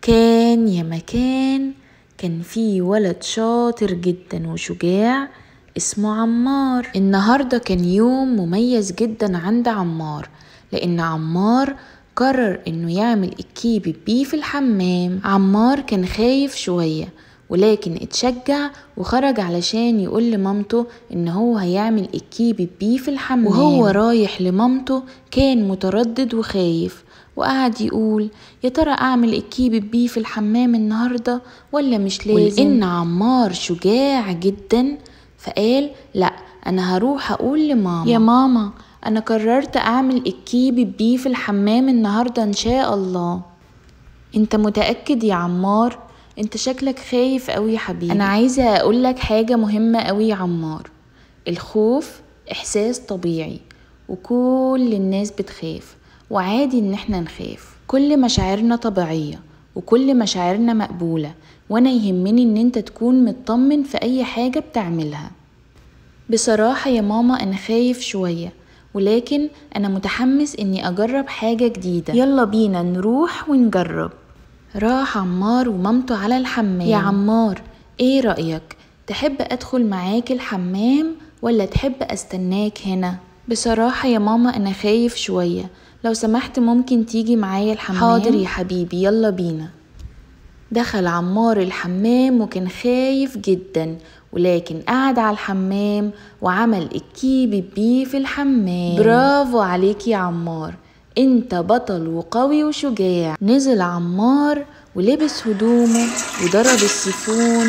كان يا مكان كان في ولد شاطر جدا وشجاع اسمه عمار النهاردة كان يوم مميز جدا عند عمار لأن عمار قرر انه يعمل الكيبي بيه في الحمام عمار كان خايف شوية ولكن اتشجع وخرج علشان يقول لمامته ان هو هيعمل الكيبي بيه في الحمام وهو رايح لمامته كان متردد وخايف وقعد يقول يا ترى اعمل الكيبي بيه في الحمام النهارده ولا مش لازم ولان عمار شجاع جدا فقال لا انا هروح اقول لماما يا ماما انا قررت اعمل الكيبي بيه في الحمام النهارده ان شاء الله انت متاكد يا عمار انت شكلك خايف قوي يا حبيبي انا عايزه اقول لك حاجه مهمه قوي يا عمار الخوف احساس طبيعي وكل الناس بتخاف وعادي ان احنا نخاف كل مشاعرنا طبيعيه وكل مشاعرنا مقبوله وانا يهمني ان انت تكون مطمن في اي حاجه بتعملها بصراحه يا ماما انا خايف شويه ولكن انا متحمس اني اجرب حاجه جديده يلا بينا نروح ونجرب راح عمار ومامته على الحمام يا عمار ايه رأيك تحب ادخل معاك الحمام ولا تحب استناك هنا بصراحة يا ماما انا خايف شوية لو سمحت ممكن تيجي معايا الحمام حاضر يا حبيبي يلا بينا دخل عمار الحمام وكان خايف جدا ولكن قعد على الحمام وعمل الكيبي بيه في الحمام برافو عليك يا عمار انت بطل وقوي وشجاع نزل عمار ولبس هدومه وضرب السيفون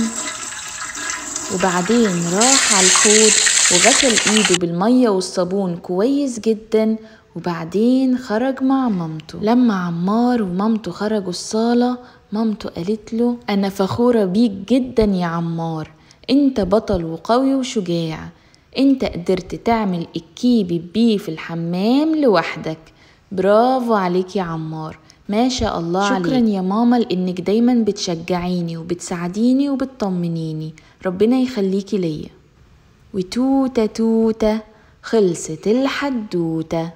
وبعدين راح على الحوض وغسل ايده بالمية والصابون كويس جدا وبعدين خرج مع مامته لما عمار ومامته خرجوا الصالة مامته قالت له أنا فخورة بيك جدا يا عمار انت بطل وقوي وشجاع انت قدرت تعمل الكيبي بيه في الحمام لوحدك برافو عليك يا عمار ما شاء الله شكرا عليك. يا ماما لانك دايما بتشجعيني وبتساعديني وبتطمنيني ربنا يخليكي ليا وتوتة توتة خلصت الحدوتة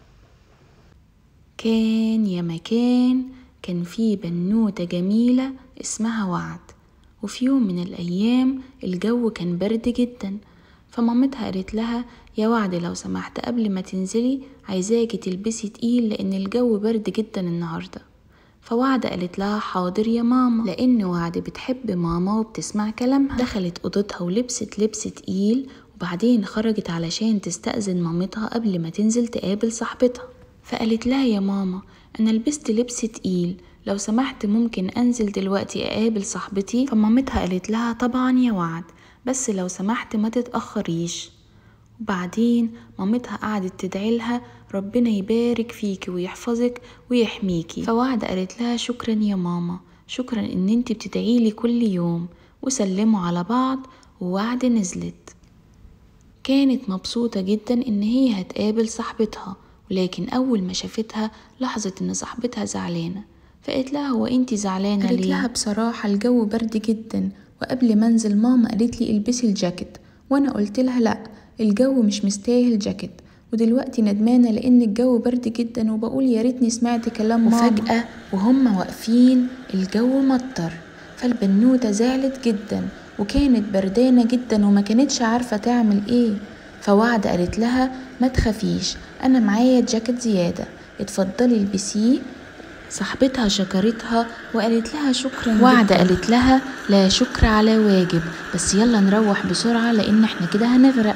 كان يا مكان كان في بنوتة جميلة اسمها وعد وفي يوم من الأيام الجو كان برد جدا فمامتها قالت لها يا وعد لو سمحت قبل ما تنزلي عايزاكي تلبسي تقيل لأن الجو برد جدا النهاردة فوعد قالت لها حاضر يا ماما لأن وعد بتحب ماما وبتسمع كلامها دخلت أوضتها ولبست لبس تقيل وبعدين خرجت علشان تستأذن مامتها قبل ما تنزل تقابل صاحبتها فقالت لها يا ماما أنا لبست لبس تقيل لو سمحت ممكن أنزل دلوقتي أقابل صاحبتي فمامتها قالت لها طبعا يا وعد بس لو سمحت ما تتأخريش وبعدين مامتها قعدت تدعي لها ربنا يبارك فيكي ويحفظك ويحميكي فوعد قالت لها شكرا يا ماما شكرا ان انت بتدعيلي كل يوم وسلموا على بعض ووعد نزلت كانت مبسوطة جدا ان هي هتقابل صاحبتها ولكن اول ما شافتها لاحظت ان صاحبتها زعلانة فقالت لها هو انت زعلانة قالت لها بصراحة الجو برد جدا وقبل ما انزل ماما قالت لي البسي الجاكيت وانا قلت لها لا الجو مش مستاهل جاكيت ودلوقتي ندمانة لأن الجو برد جدا وبقول يا ريتني سمعت كلام ماما وفجأة وهم واقفين الجو مطر فالبنوتة زعلت جدا وكانت بردانة جدا وما كانتش عارفة تعمل ايه فوعد قالت لها ما تخافيش أنا معايا جاكيت زيادة اتفضلي البسيه صاحبتها شكرتها وقالت لها شكرا وعد قالت لها لا شكر على واجب بس يلا نروح بسرعة لأن احنا كده هنغرق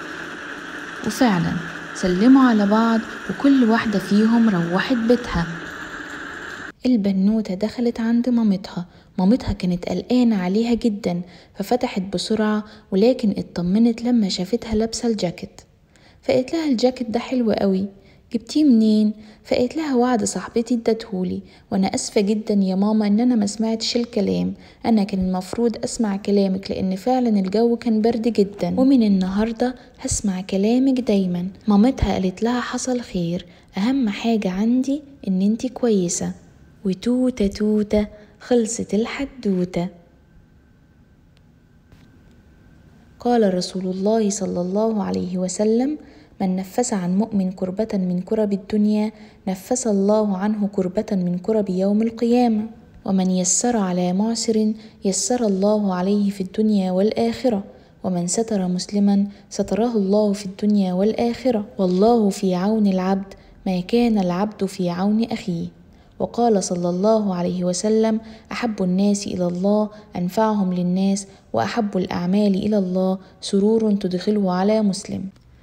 وفعلا سلموا على بعض وكل واحدة فيهم روحت بيتها البنوتة دخلت عند مامتها مامتها كانت قلقانة عليها جدا ففتحت بسرعة ولكن اطمنت لما شافتها لابسة الجاكيت فقالت لها الجاكيت ده حلو قوي جبتيه منين فقالت لها وعد صاحبتي ادتهولي وانا اسفه جدا يا ماما ان انا ما سمعتش الكلام انا كان المفروض اسمع كلامك لان فعلا الجو كان برد جدا ومن النهارده هسمع كلامك دايما مامتها قالت لها حصل خير اهم حاجه عندي ان انتي كويسه وتوته توته خلصت الحدوته قال رسول الله صلى الله عليه وسلم من نفس عن مؤمن كربة من كرب الدنيا نفس الله عنه كربة من كرب يوم القيامة ومن يسر على معسر يسر الله عليه في الدنيا والآخرة ومن ستر مسلما ستره الله في الدنيا والآخرة والله في عون العبد ما كان العبد في عون أخيه وقال صلى الله عليه وسلم احب الناس الى الله انفعهم للناس واحب الاعمال الى الله سرور تدخله على مسلم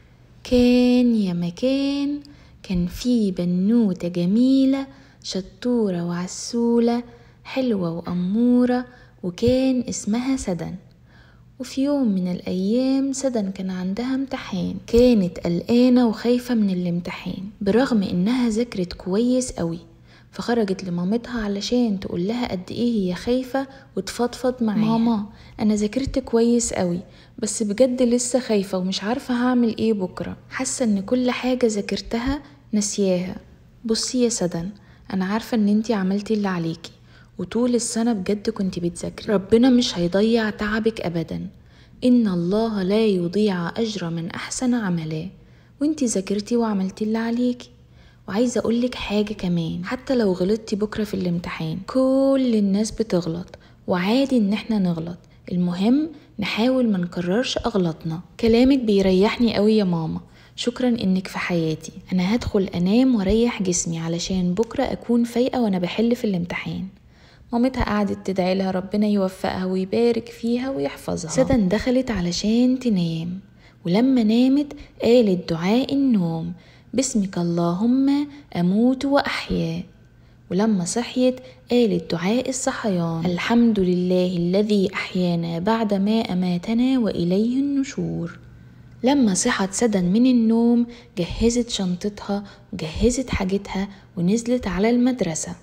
كان يا مكان كان في بنوته جميله شطوره وعسوله حلوه واموره وكان اسمها سدن وفي يوم من الأيام سدن كان عندها امتحان كانت قلقانة وخايفة من الامتحان برغم إنها ذاكرت كويس قوي فخرجت لمامتها علشان تقول لها قد ايه هي خايفة وتفضفض معاها ماما انا ذاكرت كويس قوي بس بجد لسه خايفة ومش عارفة هعمل ايه بكرة حاسة ان كل حاجة ذاكرتها نسياها بصي يا سدن انا عارفة ان انتي عملتي اللي عليكي وطول السنة بجد كنت بتذاكري ربنا مش هيضيع تعبك ابدا ان الله لا يضيع اجر من احسن عملا وانتي ذاكرتي وعملتي اللي عليكي وعايزة أقولك حاجة كمان حتى لو غلطتي بكرة في الامتحان كل الناس بتغلط وعادي إن احنا نغلط المهم نحاول ما نكررش أغلطنا كلامك بيريحني قوي يا ماما شكرا انك في حياتي انا هدخل انام واريح جسمي علشان بكرة اكون فايقة وانا بحل في الامتحان مامتها قعدت تدعي لها ربنا يوفقها ويبارك فيها ويحفظها سدن دخلت علشان تنام ولما نامت قالت دعاء النوم باسمك اللهم أموت وأحيا ولما صحيت قالت دعاء الصحيان الحمد لله الذي أحيانا بعدما أماتنا وإليه النشور لما صحت سدن من النوم جهزت شنطتها وجهزت حاجتها ونزلت على المدرسة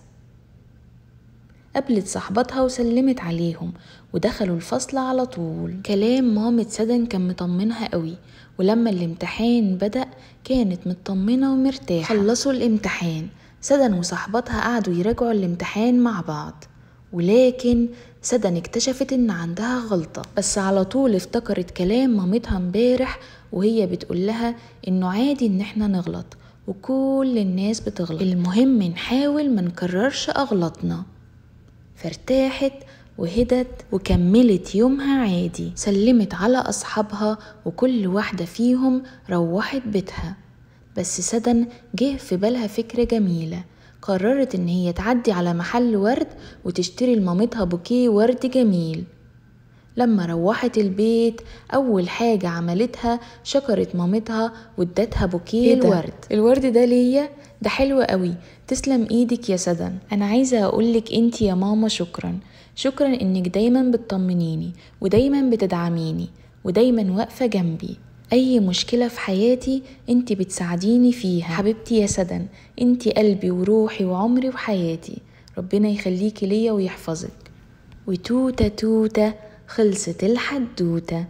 قابلت صاحبتها وسلمت عليهم ودخلوا الفصل على طول كلام مامة سدن كان مطمنها قوي ولما الامتحان بدأ كانت مطمنة ومرتاحة خلصوا الامتحان سدن وصاحبتها قعدوا يراجعوا الامتحان مع بعض ولكن سدن اكتشفت ان عندها غلطة بس على طول افتكرت كلام مامتها امبارح وهي بتقول لها انه عادي ان احنا نغلط وكل الناس بتغلط المهم نحاول ما نكررش اغلطنا فارتاحت وهدت وكملت يومها عادي سلمت على أصحابها وكل واحدة فيهم روحت بيتها بس سدن جه في بالها فكرة جميلة قررت إن هي تعدي على محل ورد وتشتري لمامتها بوكيه ورد جميل لما روحت البيت أول حاجة عملتها شكرت مامتها وادتها بوكيه إيه الورد الورد ده ليا ده حلو قوي تسلم ايدك يا سدن انا عايزة اقولك انت يا ماما شكرا شكرا انك دايما بتطمنيني ودايما بتدعميني ودايما واقفة جنبي اي مشكلة في حياتي انت بتساعديني فيها حبيبتي يا سدن انت قلبي وروحي وعمري وحياتي ربنا يخليكي ليا ويحفظك وتوتة توتة خلصت الحدوتة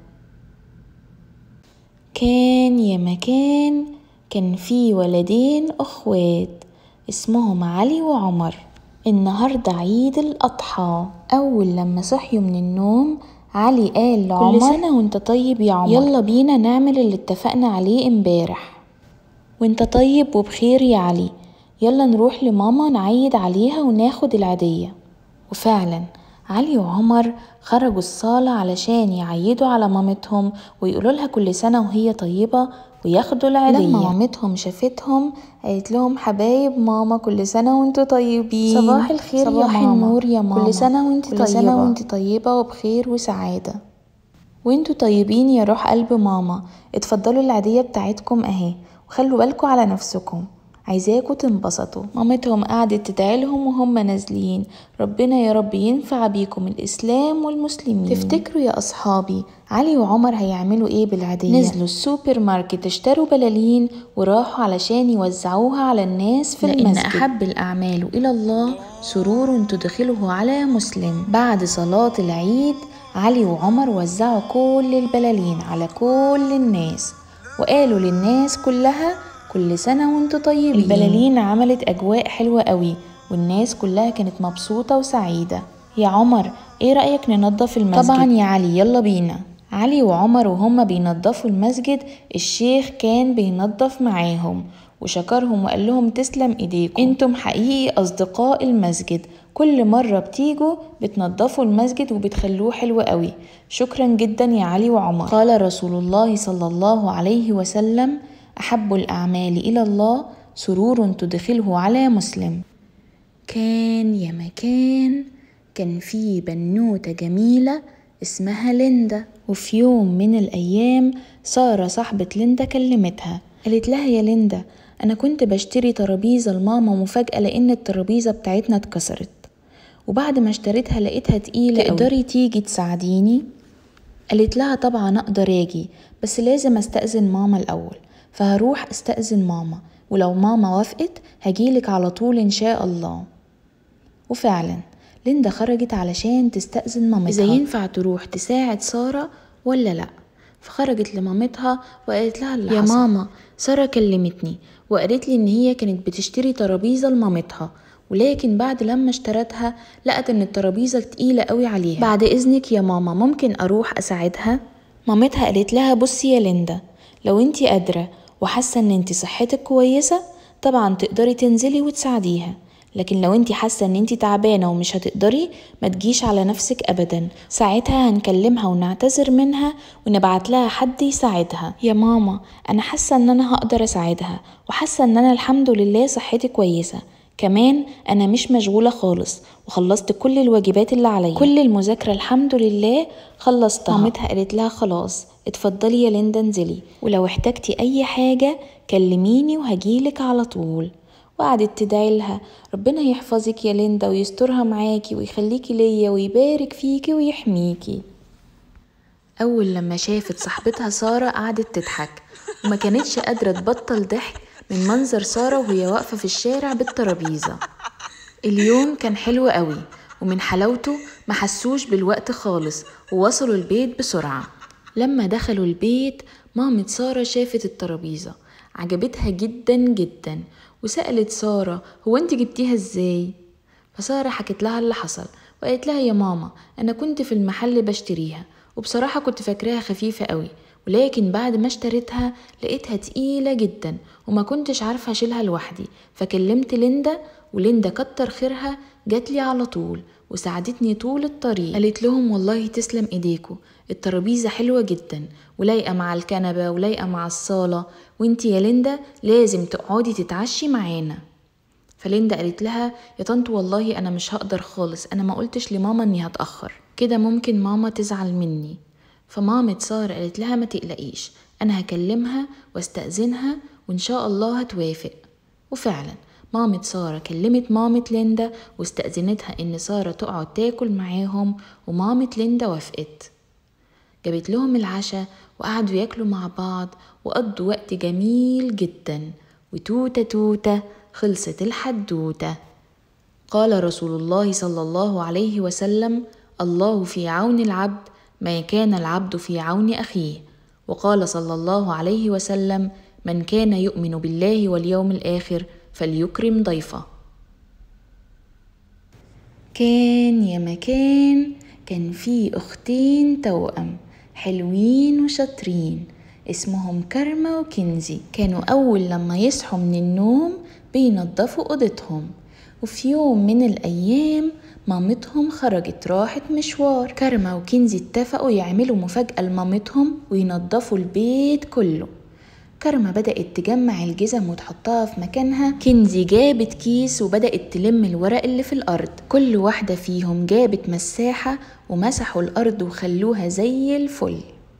كان يا مكان كان في ولدين أخوات اسمهم علي وعمر النهاردة عيد الأضحى أول لما صحيوا من النوم علي قال لعمر كل سنة وانت طيب يا عمر يلا بينا نعمل اللي اتفقنا عليه امبارح وانت طيب وبخير يا علي يلا نروح لماما نعيد عليها وناخد العيدية وفعلا علي وعمر خرجوا الصالة علشان يعيدوا على مامتهم ويقولوا لها كل سنة وهي طيبة وياخدوا العيدية لما مامتهم شافتهم قالت لهم حبايب ماما كل سنة وانتوا طيبين صباح الخير صباح يا ماما النور يا ماما كل سنة وانت كل طيبة سنة وانت طيبة وبخير وسعادة وانتوا طيبين يا روح قلب ماما اتفضلوا العيدية بتاعتكم اهي وخلوا بالكوا على نفسكم عايزاكوا تنبسطوا مامتهم قعدت تدعيلهم وهم نازلين ربنا يا رب ينفع بيكم الإسلام والمسلمين تفتكروا يا أصحابي علي وعمر هيعملوا ايه بالعيدية نزلوا السوبر ماركت اشتروا بلالين وراحوا علشان يوزعوها على الناس في لأن المسجد أحب الأعمال إلى الله سرور تدخله على مسلم بعد صلاة العيد علي وعمر وزعوا كل البلالين على كل الناس وقالوا للناس كلها كل سنة وانتوا طيبين البلالين عملت أجواء حلوة قوي والناس كلها كانت مبسوطة وسعيدة يا عمر ايه رأيك ننظف المسجد؟ طبعا يا علي يلا بينا علي وعمر وهما بينظفوا المسجد الشيخ كان بينظف معاهم وشكرهم وقال لهم تسلم ايديكم انتم حقيقي اصدقاء المسجد كل مرة بتيجوا بتنضفوا المسجد وبتخلوه حلو قوي شكرا جدا يا علي وعمر قال رسول الله صلى الله عليه وسلم أحب الأعمال إلى الله سرور تدخله على مسلم كان يا مكان كان في بنوتة جميلة اسمها ليندا وفي يوم من الأيام سارة صاحبة ليندا كلمتها قالت لها يا ليندا أنا كنت بشتري ترابيزة لماما مفاجأة لأن الترابيزة بتاعتنا اتكسرت وبعد ما اشتريتها لقيتها تقيلة تقدري تيجي تساعديني قالت لها طبعا أقدر أجي بس لازم أستأذن ماما الأول فهروح أستأذن ماما ولو ماما وافقت هجيلك على طول إن شاء الله وفعلا ليندا خرجت علشان تستأذن مامتها إذا ينفع تروح تساعد سارة ولا لأ فخرجت لمامتها وقالت لها اللي يا حصل. ماما سارة كلمتني وقالت لي إن هي كانت بتشتري ترابيزة لمامتها ولكن بعد لما اشترتها لقت ان الترابيزه تقيله قوي عليها بعد اذنك يا ماما ممكن اروح اساعدها مامتها قالت لها بصي يا ليندا لو انتي قادره وحاسه ان انتي صحتك كويسه طبعا تقدري تنزلي وتساعديها لكن لو انتي حاسه ان انتي تعبانه ومش هتقدري ما تجيش على نفسك ابدا ساعتها هنكلمها ونعتذر منها ونبعت لها حد يساعدها يا ماما انا حاسه ان انا هقدر اساعدها وحاسه ان انا الحمد لله صحتي كويسه كمان انا مش مشغوله خالص وخلصت كل الواجبات اللي عليا كل المذاكره الحمد لله خلصتها مامتها قالت لها خلاص اتفضلي يا ليندا انزلي ولو احتجتي اي حاجه كلميني وهجيلك على طول وقعدت تدعي لها ربنا يحفظك يا ليندا ويسترها معاكي ويخليكي ليا ويبارك فيكي ويحميكي أول لما شافت صاحبتها سارة قعدت تضحك وما كانتش قادرة تبطل ضحك من منظر سارة وهي واقفة في الشارع بالترابيزة اليوم كان حلو قوي ومن حلاوته ما حسوش بالوقت خالص ووصلوا البيت بسرعة لما دخلوا البيت مامة سارة شافت الترابيزة عجبتها جدا جدا وسألت سارة هو انت جبتيها ازاي؟ فسارة حكت لها اللي حصل وقالت لها يا ماما أنا كنت في المحل بشتريها وبصراحة كنت فاكراها خفيفة قوي ولكن بعد ما اشتريتها لقيتها تقيلة جدا وما كنتش عارفة أشيلها لوحدي فكلمت ليندا وليندا كتر خيرها جاتلي على طول وساعدتني طول الطريق قالت لهم والله تسلم ايديكوا الترابيزة حلوة جدا ولايقة مع الكنبة ولايقة مع الصالة وانتي يا ليندا لازم تقعدي تتعشي معانا فليندا قالت لها يا طنط والله انا مش هقدر خالص انا ما قلتش لماما اني هتاخر كده ممكن ماما تزعل مني فمامة سارة قالت لها ما تقلقيش انا هكلمها واستأذنها وان شاء الله هتوافق وفعلا مامة سارة كلمت مامة ليندا واستأذنتها إن سارة تقعد تاكل معاهم ومامة ليندا وافقت جابت لهم العشاء وقعدوا ياكلوا مع بعض وقضوا وقت جميل جدا وتوتة توتة خلصت الحدوتة قال رسول الله صلى الله عليه وسلم الله في عون العبد ما كان العبد في عون أخيه وقال صلى الله عليه وسلم من كان يؤمن بالله واليوم الآخر فليكرم ضيفه كان يا مكان كان في أختين توأم حلوين وشاطرين اسمهم كرمة وكنزي كانوا أول لما يصحوا من النوم بينضفوا أوضتهم وفي يوم من الأيام مامتهم خرجت راحت مشوار كرمة وكنزي اتفقوا يعملوا مفاجأة لمامتهم وينضفوا البيت كله كرمة بدأت تجمع الجزم وتحطها في مكانها كنزي جابت كيس وبدأت تلم الورق اللي في الأرض كل واحدة فيهم جابت مساحة ومسحوا الأرض وخلوها زي الفل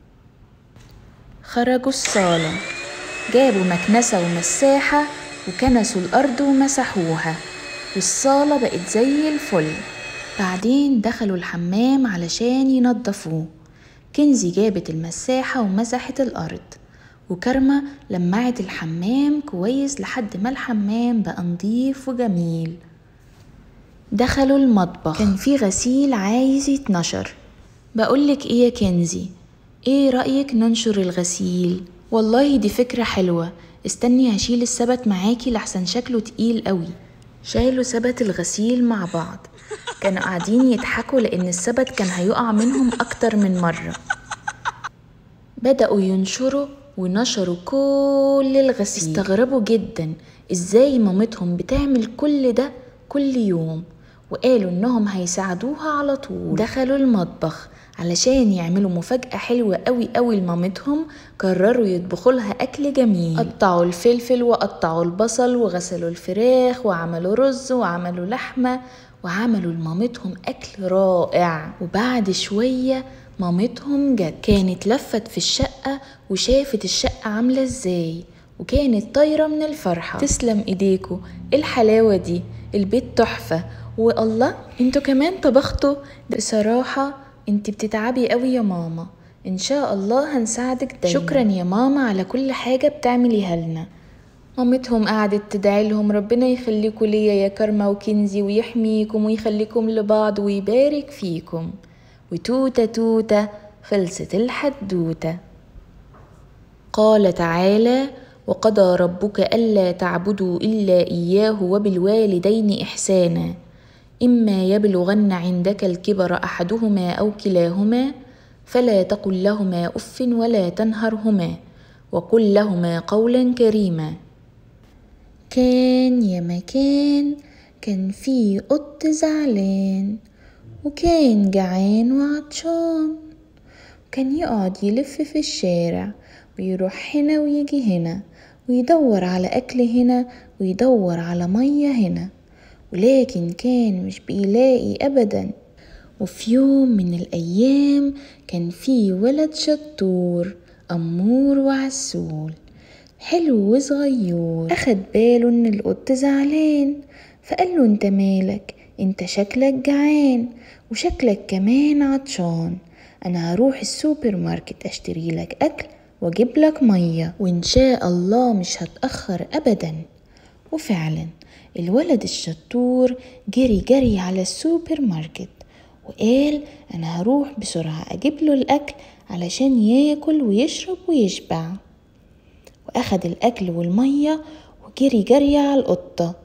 خرجوا الصالة جابوا مكنسة ومساحة وكنسوا الأرض ومسحوها والصالة بقت زي الفل بعدين دخلوا الحمام علشان ينضفوه كنزي جابت المساحة ومسحت الأرض وكرمة لمعت الحمام كويس لحد ما الحمام بقى نضيف وجميل دخلوا المطبخ كان في غسيل عايز يتنشر بقولك ايه يا كنزي ايه رأيك ننشر الغسيل والله دي فكرة حلوة استني هشيل السبت معاكي لحسن شكله تقيل قوي شالوا سبت الغسيل مع بعض كانوا قاعدين يضحكوا لأن السبت كان هيقع منهم أكتر من مرة بدأوا ينشروا ونشروا كل الغسيل استغربوا جدا ازاي مامتهم بتعمل كل ده كل يوم وقالوا إنهم هيساعدوها على طول دخلوا المطبخ علشان يعملوا مفاجأة حلوة قوي قوي لمامتهم قرروا يطبخوا لها أكل جميل قطعوا الفلفل وقطعوا البصل وغسلوا الفراخ وعملوا رز وعملوا لحمة وعملوا لمامتهم أكل رائع وبعد شوية مامتهم جت كانت لفت في الشقة وشافت الشقة عاملة ازاي وكانت طايرة من الفرحة تسلم ايديكوا إيه الحلاوة دي البيت تحفة والله انتوا كمان طبختوا بصراحة انت بتتعبي قوي يا ماما ان شاء الله هنساعدك دايما شكرا يا ماما على كل حاجة بتعمليها لنا مامتهم قعدت تدعي لهم ربنا يخليكوا ليا يا كرمة وكنزي ويحميكم ويخليكم لبعض ويبارك فيكم وتوتة توتة خلصت الحدوتة قال تعالى وقضى ربك ألا تعبدوا إلا إياه وبالوالدين إحسانا إما يبلغن عندك الكبر أحدهما أو كلاهما فلا تقل لهما أف ولا تنهرهما وقل لهما قولا كريما كان يا مكان كان في قط زعلان وكان جعان وعطشان كان يقعد يلف في الشارع ويروح هنا ويجي هنا ويدور على أكل هنا ويدور على مية هنا ولكن كان مش بيلاقي أبدا وفي يوم من الأيام كان في ولد شطور أمور وعسول حلو وصغير أخد باله إن القط زعلان فقال له انت مالك انت شكلك جعان وشكلك كمان عطشان انا هروح السوبر ماركت اشتري لك اكل واجيب لك ميه وان شاء الله مش هتاخر ابدا وفعلا الولد الشطور جري جري على السوبر ماركت وقال انا هروح بسرعه اجيب له الاكل علشان ياكل ويشرب ويشبع واخد الاكل والميه وجري جري على القطه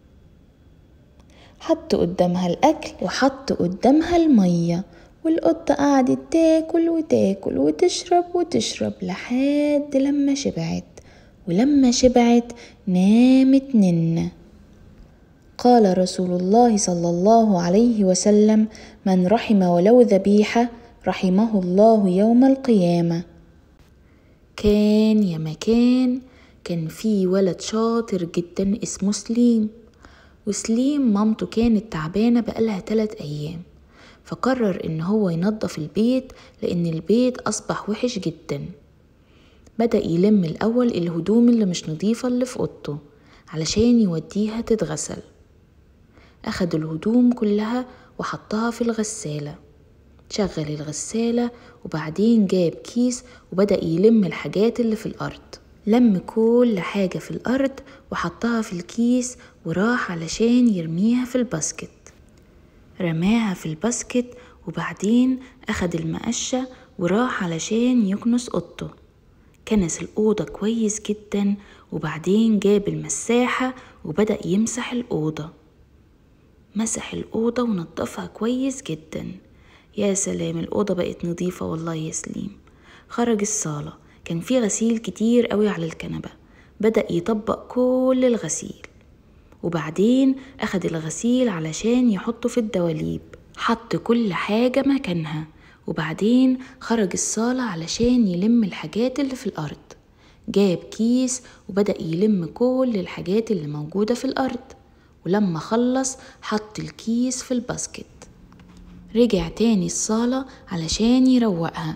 حط قدامها الأكل وحط قدامها المية والقطة قعدت تاكل وتاكل وتشرب وتشرب لحد لما شبعت ولما شبعت نامت ننة قال رسول الله صلى الله عليه وسلم من رحم ولو ذبيحة رحمه الله يوم القيامة كان يا مكان كان في ولد شاطر جدا اسمه سليم وسليم مامته كانت تعبانة بقالها تلات أيام فقرر إن هو ينظف البيت لأن البيت أصبح وحش جدا بدأ يلم الأول الهدوم اللي مش نظيفة اللي في أوضته علشان يوديها تتغسل أخد الهدوم كلها وحطها في الغسالة شغل الغسالة وبعدين جاب كيس وبدأ يلم الحاجات اللي في الأرض لم كل حاجة في الأرض وحطها في الكيس وراح علشان يرميها في الباسكت رماها في الباسكت وبعدين أخد المقشة وراح علشان يكنس أوضته كنس الأوضة كويس جدا وبعدين جاب المساحة وبدأ يمسح الأوضة مسح الأوضة ونضفها كويس جدا يا سلام الأوضة بقت نظيفة والله يا سليم خرج الصالة كان في غسيل كتير قوي على الكنبة بدأ يطبق كل الغسيل وبعدين أخد الغسيل علشان يحطه في الدواليب حط كل حاجة مكانها وبعدين خرج الصالة علشان يلم الحاجات اللي في الأرض جاب كيس وبدأ يلم كل الحاجات اللي موجودة في الأرض ولما خلص حط الكيس في الباسكت رجع تاني الصالة علشان يروقها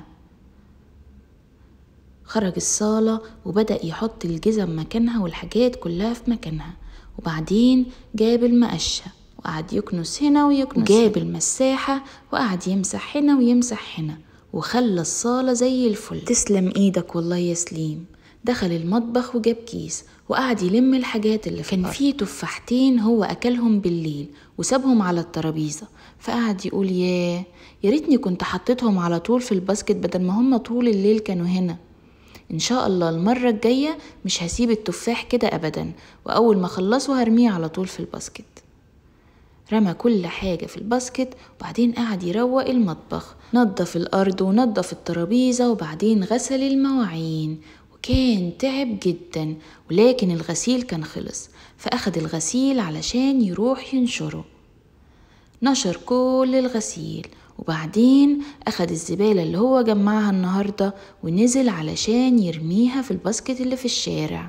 خرج الصالة وبدأ يحط الجزم مكانها والحاجات كلها في مكانها وبعدين جاب المقشة وقعد يكنس هنا ويكنس جاب المساحة وقعد يمسح هنا ويمسح هنا وخلى الصالة زي الفل تسلم ايدك والله يا سليم دخل المطبخ وجاب كيس وقعد يلم الحاجات اللي في كان في تفاحتين هو اكلهم بالليل وسابهم على الترابيزه فقعد يقول ياه يا ريتني كنت حطيتهم على طول في الباسكت بدل ما هم طول الليل كانوا هنا ان شاء الله المرة الجاية مش هسيب التفاح كده ابدا واول ما اخلصه هرميه على طول في الباسكت رمى كل حاجة في الباسكت وبعدين قعد يروق المطبخ نظف الأرض ونظف الترابيزة وبعدين غسل المواعين وكان تعب جدا ولكن الغسيل كان خلص فأخد الغسيل علشان يروح ينشره نشر كل الغسيل وبعدين أخد الزبالة اللي هو جمعها النهاردة ونزل علشان يرميها في الباسكت اللي في الشارع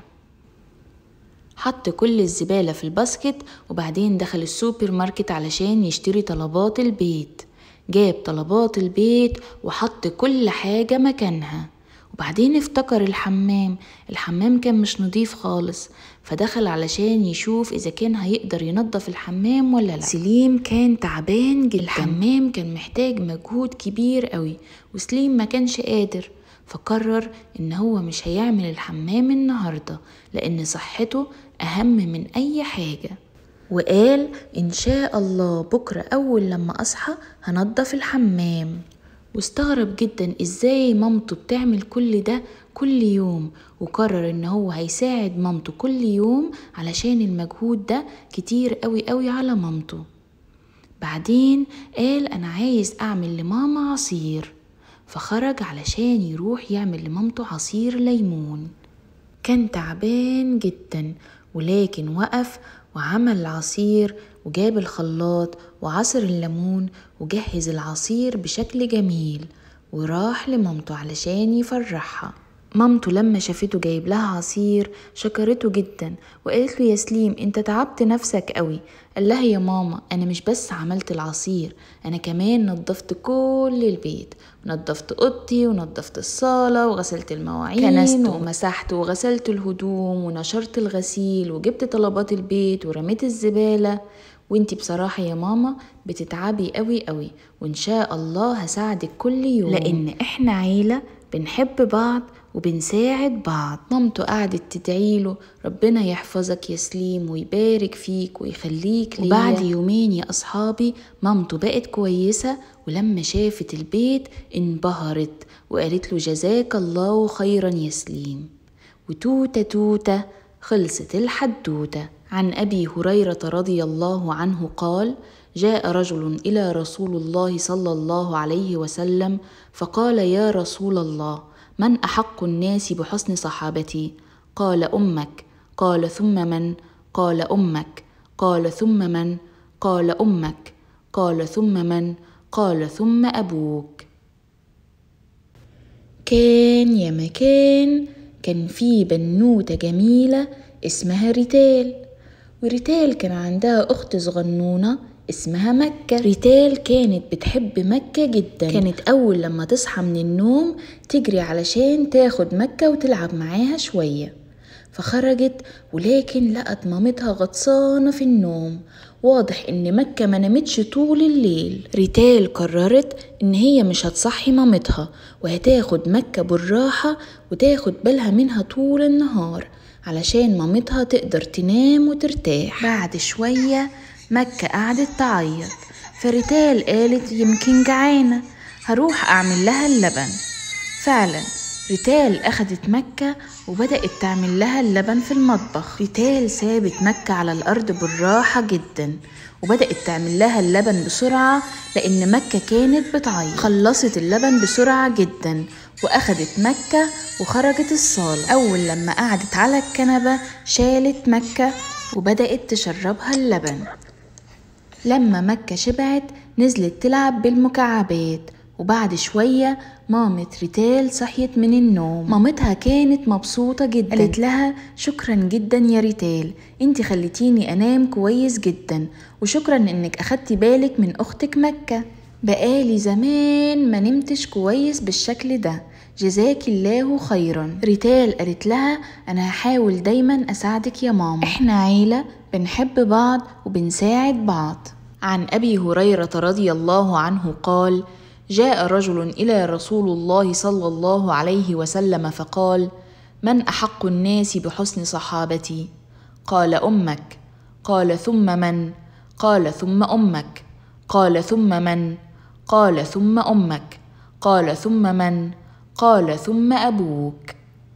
حط كل الزبالة في الباسكت وبعدين دخل السوبر ماركت علشان يشتري طلبات البيت جاب طلبات البيت وحط كل حاجة مكانها وبعدين افتكر الحمام الحمام كان مش نضيف خالص فدخل علشان يشوف إذا كان هيقدر ينظف الحمام ولا لا سليم كان تعبان جدا الحمام كان محتاج مجهود كبير قوي وسليم ما كانش قادر فقرر إن هو مش هيعمل الحمام النهاردة لأن صحته أهم من أي حاجة وقال إن شاء الله بكرة أول لما أصحى هنضف الحمام واستغرب جدا ازاي مامته بتعمل كل ده كل يوم وقرر ان هو هيساعد مامته كل يوم علشان المجهود ده كتير قوي قوي على مامته بعدين قال انا عايز اعمل لماما عصير فخرج علشان يروح يعمل لمامته عصير ليمون كان تعبان جدا ولكن وقف وعمل العصير وجاب الخلاط وعصر الليمون وجهز العصير بشكل جميل وراح لمامته علشان يفرحها مامته لما شافته جايب لها عصير شكرته جدا وقالت له يا سليم انت تعبت نفسك قوي قال لها يا ماما انا مش بس عملت العصير انا كمان نظفت كل البيت نظفت اوضتي ونظفت الصاله وغسلت المواعين كنست ومسحت وغسلت الهدوم ونشرت الغسيل وجبت طلبات البيت ورميت الزباله وانتي بصراحة يا ماما بتتعبي قوي قوي وان شاء الله هساعدك كل يوم لان احنا عيلة بنحب بعض وبنساعد بعض مامته قعدت تدعيله ربنا يحفظك يا سليم ويبارك فيك ويخليك ليا وبعد يومين يا أصحابي مامته بقت كويسة ولما شافت البيت انبهرت وقالت له جزاك الله خيرا يا سليم وتوتة توتة خلصت الحدوتة عن أبي هريرة رضي الله عنه قال جاء رجل إلى رسول الله صلى الله عليه وسلم فقال يا رسول الله من احق الناس بحسن صحابتي قال امك قال ثم من قال امك قال ثم من قال امك قال ثم من قال ثم ابوك كان يا مكان كان في بنوته جميله اسمها ريتال وريتال كان عندها اخت صغنونه اسمها مكة ريتال كانت بتحب مكة جدا كانت أول لما تصحى من النوم تجري علشان تاخد مكة وتلعب معاها شوية فخرجت ولكن لقت مامتها غطسانة في النوم واضح ان مكة ما نامتش طول الليل ريتال قررت ان هي مش هتصحي مامتها وهتاخد مكة بالراحة وتاخد بالها منها طول النهار علشان مامتها تقدر تنام وترتاح بعد شوية مكة قعدت تعيط فريتال قالت يمكن جعانة هروح أعمل لها اللبن فعلا ريتال أخدت مكة وبدأت تعمل لها اللبن في المطبخ ريتال سابت مكة على الأرض بالراحة جدا وبدأت تعمل لها اللبن بسرعة لأن مكة كانت بتعيط خلصت اللبن بسرعة جدا وأخدت مكة وخرجت الصالة أول لما قعدت على الكنبة شالت مكة وبدأت تشربها اللبن لما مكة شبعت نزلت تلعب بالمكعبات وبعد شوية مامة ريتال صحيت من النوم مامتها كانت مبسوطة جدا قالت لها شكرا جدا يا ريتال انت خليتيني انام كويس جدا وشكرا انك اخدتي بالك من اختك مكة بقالي زمان ما نمتش كويس بالشكل ده جزاك الله خيرا ريتال قالت لها انا هحاول دايما اساعدك يا ماما احنا عيلة بنحب بعض وبنساعد بعض عن ابي هريره رضي الله عنه قال جاء رجل الى رسول الله صلى الله عليه وسلم فقال من احق الناس بحسن صحابتي قال امك قال ثم من قال ثم امك قال ثم من قال ثم امك قال ثم من قال ثم ابوك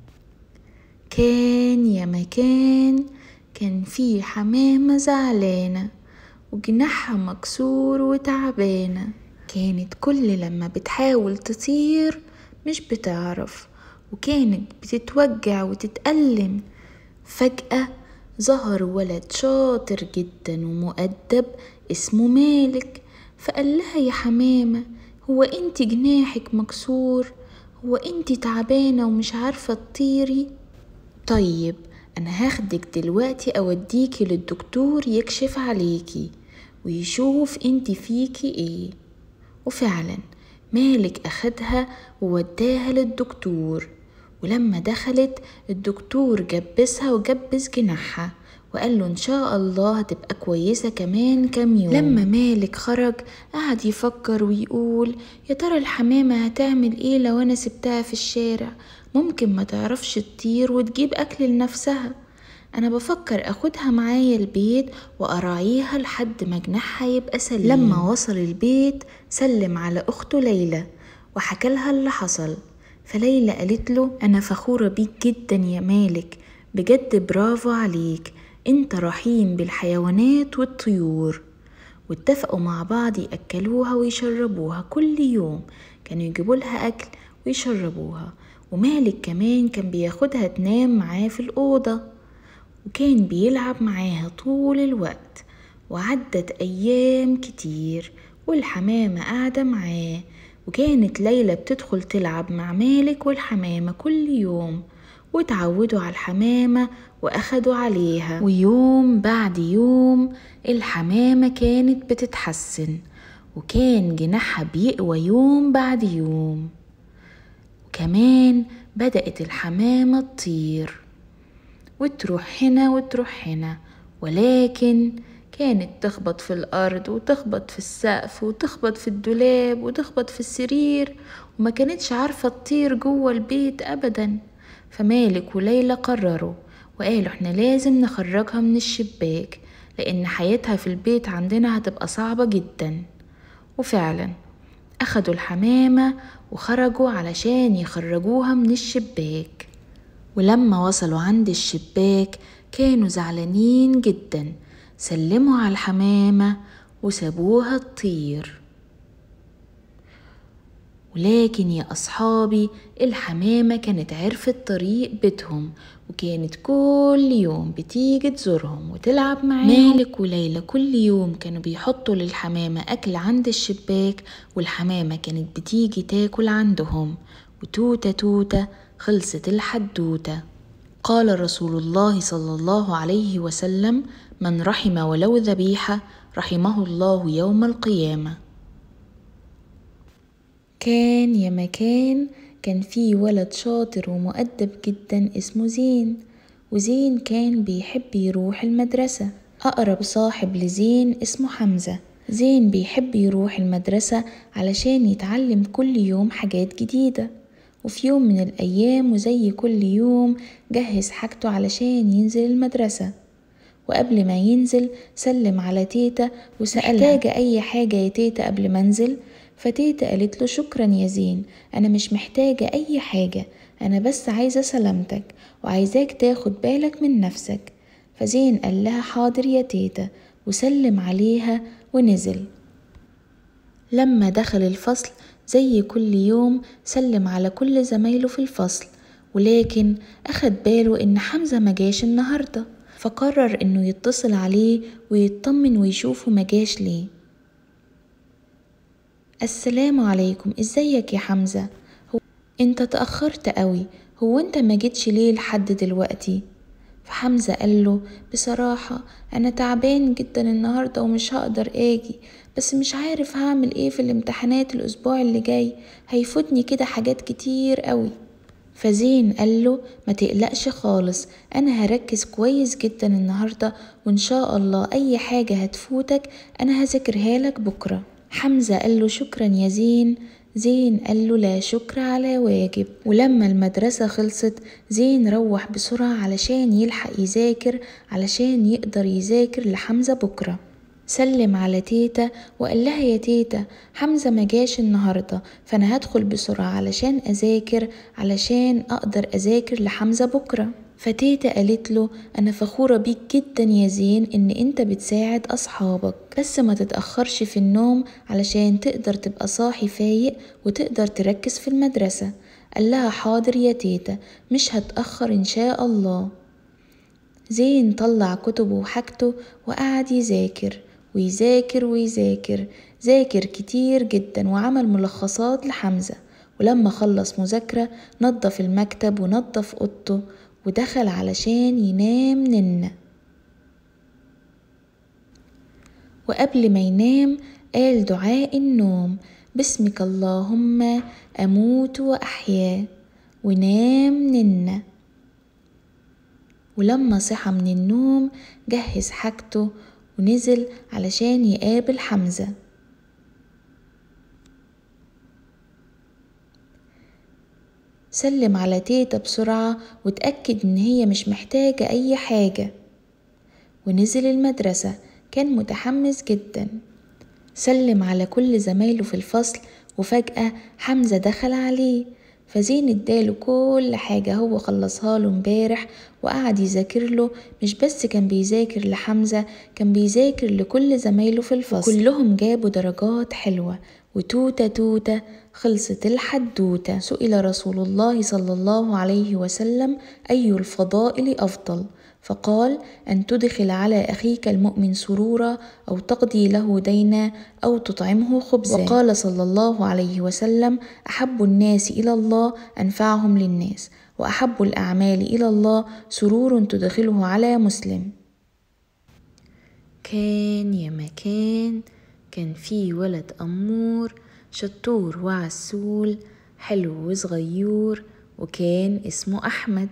كان يا مكان كان في حمامه زعلانه وجناحها مكسور وتعبانة كانت كل لما بتحاول تطير مش بتعرف وكانت بتتوجع وتتألم فجأة ظهر ولد شاطر جدا ومؤدب اسمه مالك فقال لها يا حمامة هو انت جناحك مكسور هو انت تعبانة ومش عارفة تطيري طيب انا هاخدك دلوقتي اوديكي للدكتور يكشف عليكي ويشوف انت فيكي ايه وفعلا مالك اخدها ووداها للدكتور ولما دخلت الدكتور جبسها وجبس جناحها وقال له إن شاء الله هتبقى كويسة كمان كام يوم لما مالك خرج قعد يفكر ويقول يا ترى الحمامة هتعمل إيه لو أنا سبتها في الشارع ممكن ما تعرفش تطير وتجيب أكل لنفسها أنا بفكر أخدها معايا البيت وأراعيها لحد ما جناحها يبقى سليم لما وصل البيت سلم على أخته ليلى وحكالها اللي حصل فليلى قالت له أنا فخورة بيك جدا يا مالك بجد برافو عليك انت رحيم بالحيوانات والطيور واتفقوا مع بعض يأكلوها ويشربوها كل يوم كانوا يجيبوا لها أكل ويشربوها ومالك كمان كان بياخدها تنام معاه في الأوضة وكان بيلعب معاها طول الوقت وعدت أيام كتير والحمامة قاعدة معاه وكانت ليلى بتدخل تلعب مع مالك والحمامة كل يوم وتعودوا على الحمامة وأخدوا عليها ويوم بعد يوم الحمامة كانت بتتحسن وكان جناحها بيقوى يوم بعد يوم وكمان بدأت الحمامة تطير وتروح هنا وتروح هنا ولكن كانت تخبط في الأرض وتخبط في السقف وتخبط في الدولاب وتخبط في السرير وما كانتش عارفة تطير جوه البيت أبدا فمالك وليلى قرروا وقالوا احنا لازم نخرجها من الشباك لأن حياتها في البيت عندنا هتبقى صعبة جدا وفعلا أخدوا الحمامة وخرجوا علشان يخرجوها من الشباك ولما وصلوا عند الشباك كانوا زعلانين جدا سلموا على الحمامة وسابوها تطير ولكن يا أصحابي الحمامة كانت عرفت طريق بيتهم وكانت كل يوم بتيجي تزورهم وتلعب معاهم مالك وليلى كل يوم كانوا بيحطوا للحمامة أكل عند الشباك والحمامة كانت بتيجي تاكل عندهم وتوتة توتة خلصت الحدوتة قال رسول الله صلى الله عليه وسلم من رحم ولو ذبيحة رحمه الله يوم القيامة كان يا مكان كان في ولد شاطر ومؤدب جدا اسمه زين وزين كان بيحب يروح المدرسة أقرب صاحب لزين اسمه حمزة زين بيحب يروح المدرسة علشان يتعلم كل يوم حاجات جديدة وفي يوم من الأيام وزي كل يوم جهز حاجته علشان ينزل المدرسة وقبل ما ينزل سلم على تيتا وسألها محتاجة أي حاجة يا تيتا قبل ما انزل فتيتا قالت له شكرا يا زين أنا مش محتاجة أي حاجة أنا بس عايزة سلامتك وعايزاك تاخد بالك من نفسك فزين قال لها حاضر يا تيتا وسلم عليها ونزل لما دخل الفصل زي كل يوم سلم على كل زمايله في الفصل ولكن أخد باله إن حمزة مجاش النهاردة فقرر إنه يتصل عليه ويطمن ويشوفه مجاش ليه السلام عليكم ازيك يا حمزة هو انت تأخرت قوي هو انت ما جيتش ليه لحد دلوقتي فحمزة قال له بصراحة أنا تعبان جدا النهاردة ومش هقدر آجي بس مش عارف هعمل ايه في الامتحانات الأسبوع اللي جاي هيفوتني كده حاجات كتير قوي فزين قال له ما تقلقش خالص أنا هركز كويس جدا النهاردة وإن شاء الله أي حاجة هتفوتك أنا هذاكرها لك بكرة حمزة قال له شكرا يا زين زين قال له لا شكر على واجب ولما المدرسة خلصت زين روح بسرعة علشان يلحق يذاكر علشان يقدر يذاكر لحمزة بكرة سلم على تيتا وقال لها يا تيتا حمزة مجاش النهاردة فأنا هدخل بسرعة علشان أذاكر علشان أقدر أذاكر لحمزة بكرة فتيتا قالت له أنا فخورة بيك جدا يا زين إن أنت بتساعد أصحابك بس ما تتأخرش في النوم علشان تقدر تبقى صاحي فايق وتقدر تركز في المدرسة قال لها حاضر يا تيتا مش هتأخر إن شاء الله زين طلع كتبه وحاجته وقعد يذاكر ويذاكر ويذاكر ذاكر كتير جدا وعمل ملخصات لحمزة ولما خلص مذاكرة نظف المكتب ونظف أوضته ودخل علشان ينام ننة وقبل ما ينام قال دعاء النوم باسمك اللهم أموت وأحيا ونام ننة ولما صحى من النوم جهز حاجته ونزل علشان يقابل حمزة سلم على تيتا بسرعة وتأكد إن هي مش محتاجة أي حاجة ونزل المدرسة كان متحمس جدا سلم على كل زمايله في الفصل وفجأة حمزة دخل عليه فزين اداله كل حاجة هو خلصها له امبارح وقعد يذاكر له مش بس كان بيذاكر لحمزة كان بيذاكر لكل زمايله في الفصل كلهم جابوا درجات حلوة وتوتة توتة خلصت الحدوتة سئل رسول الله صلى الله عليه وسلم أي الفضائل أفضل فقال أن تدخل على أخيك المؤمن سرورا أو تقضي له دينا أو تطعمه خبزا وقال صلى الله عليه وسلم أحب الناس إلى الله أنفعهم للناس وأحب الأعمال إلى الله سرور تدخله على مسلم كان يا مكان كان في ولد أمور شطور وعسول حلو وصغيور وكان اسمه أحمد